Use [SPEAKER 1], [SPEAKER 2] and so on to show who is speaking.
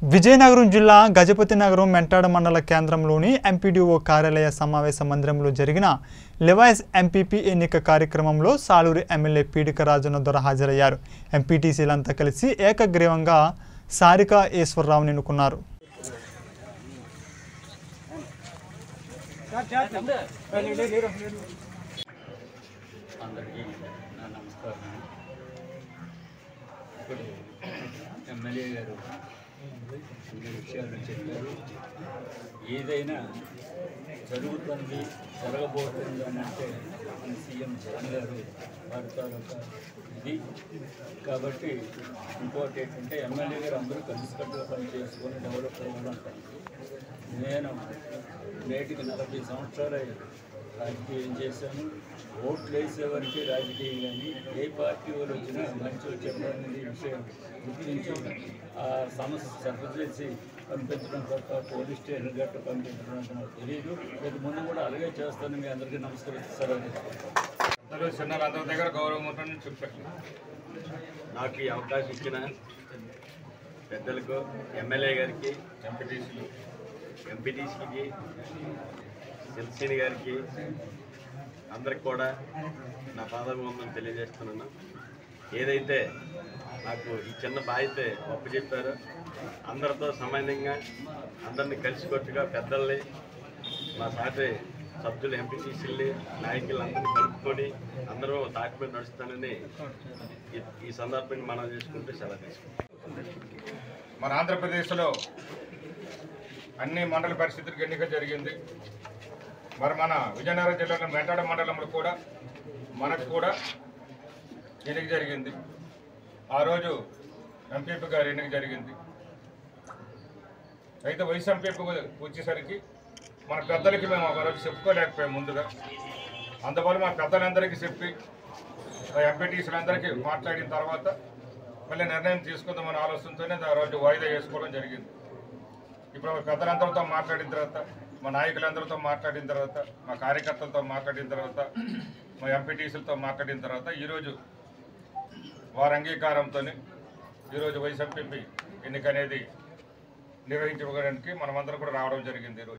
[SPEAKER 1] విజయనగరం జిల్లా గజపతి నగరం మెంటాడ మండల కేంద్రంలోని ఎంపీడీఓ కార్యాలయ సమావేశ మందిరంలో జరిగిన లివాయిస్ ఎంపీపీ ఎన్నిక కార్యక్రమంలో సాలూరు ఎమ్మెల్యే పీడిక రాజన్న దొర హాజరయ్యారు ఎంపీటీసీలంతా కలిసి ఏకగ్రీవంగా సారికా ఈశ్వరరావుని ఎన్నుకున్నారు
[SPEAKER 2] అందరికీ నా నమస్కారం ఇప్పుడు ఎమ్మెల్యే గారు అన్ని విషయాలు చెప్పారు ఏదైనా జరుగుతుంది జరగబోతుంది అని అంటే మన సీఎం జగన్ గారు వారి తాలూకా ఇది కాబట్టి ఇంకోటి ఏంటంటే ఎమ్మెల్యే గారు అందరూ కలిసికట్టుగా పని చేసుకొని డెవలప్ అవ్వాలంటారు నేను నేటికి నలభై సంవత్సరాలు రాజకీయం చేశాను ఓట్లు వేసేవారికి రాజకీయం కానీ ఏ పార్టీ వాళ్ళు వచ్చినా మంచి చెప్పడానికి విషయం గుర్తించి ఆ సమస్య సర్వ చేసి పంపించడం తప్ప పోలీస్ స్టేషన్ గట్ట పంపించడం అంటే నాకు తెలియదు రేపు ముందు కూడా అలాగే చేస్తాను మీ అందరికీ నమస్కరిస్తారు
[SPEAKER 3] అందరూ చిన్నలందరి దగ్గర గౌరవం ఉంటుందని చెప్పారు
[SPEAKER 4] నాకు ఈ అవకాశం ఇచ్చిన పెద్దలకు ఎమ్మెల్యే గారికి
[SPEAKER 3] ఎంపీటీసీలు
[SPEAKER 4] ఎంపీటీసీకి శిల్సీని గారికి అందరికి కూడా నా పాదవందనం తెలియజేస్తున్నాను ఏదైతే నాకు ఈ చిన్న బాధ్యత చెప్పారో అందరితో సమానంగా అందరిని కలిసికొట్టుగా పెద్దల్ని మా సాటి సభ్యులు ఎంపీటీసీల్ని నాయకులందరినీ కలుపుకొని అందరూ తాటి మీద నడుస్తానని ఈ- ఈ సందర్భంగా మనం చేసుకుంటూ సెలవు తీసుకుంటాం
[SPEAKER 3] మన ఆంధ్రప్రదేశ్లో అన్ని మండల పరిస్థితులకు ఎన్నిక జరిగింది మరి మన విజయనగరం జిల్లాలో వెంటాడ మండలంలో కూడా మనకు కూడా ఎన్నిక జరిగింది ఆ రోజు ఎంపీపీ గారి ఎన్నిక జరిగింది అయితే వయసు ఎంపీపీ వచ్చేసరికి మన పెద్దలకి మేము ఒక రోజు చెప్పుకోలేకపోయాం ముందుగా అందువల్ల మా పెద్దలందరికీ చెప్పి ఎంపీటీసీలందరికీ మాట్లాడిన తర్వాత మళ్ళీ నిర్ణయం తీసుకుందామనే ఆలోచనతోనే ఆ రోజు వాయిదా వేసుకోవడం జరిగింది ఇప్పుడు మా పెద్దలందరితో మాట్లాడిన తర్వాత మా నాయకులందరితో మాట్లాడిన తర్వాత మా కార్యకర్తలతో మాట్లాడిన తర్వాత మా ఎంపీటీసీలతో మాట్లాడిన తర్వాత ఈరోజు వారి అంగీకారంతో ఈరోజు వైఎస్ఎంపీ ఎన్నిక అనేది నిర్వహించుకోవడానికి మనమందరం కూడా రావడం జరిగింది ఈరోజు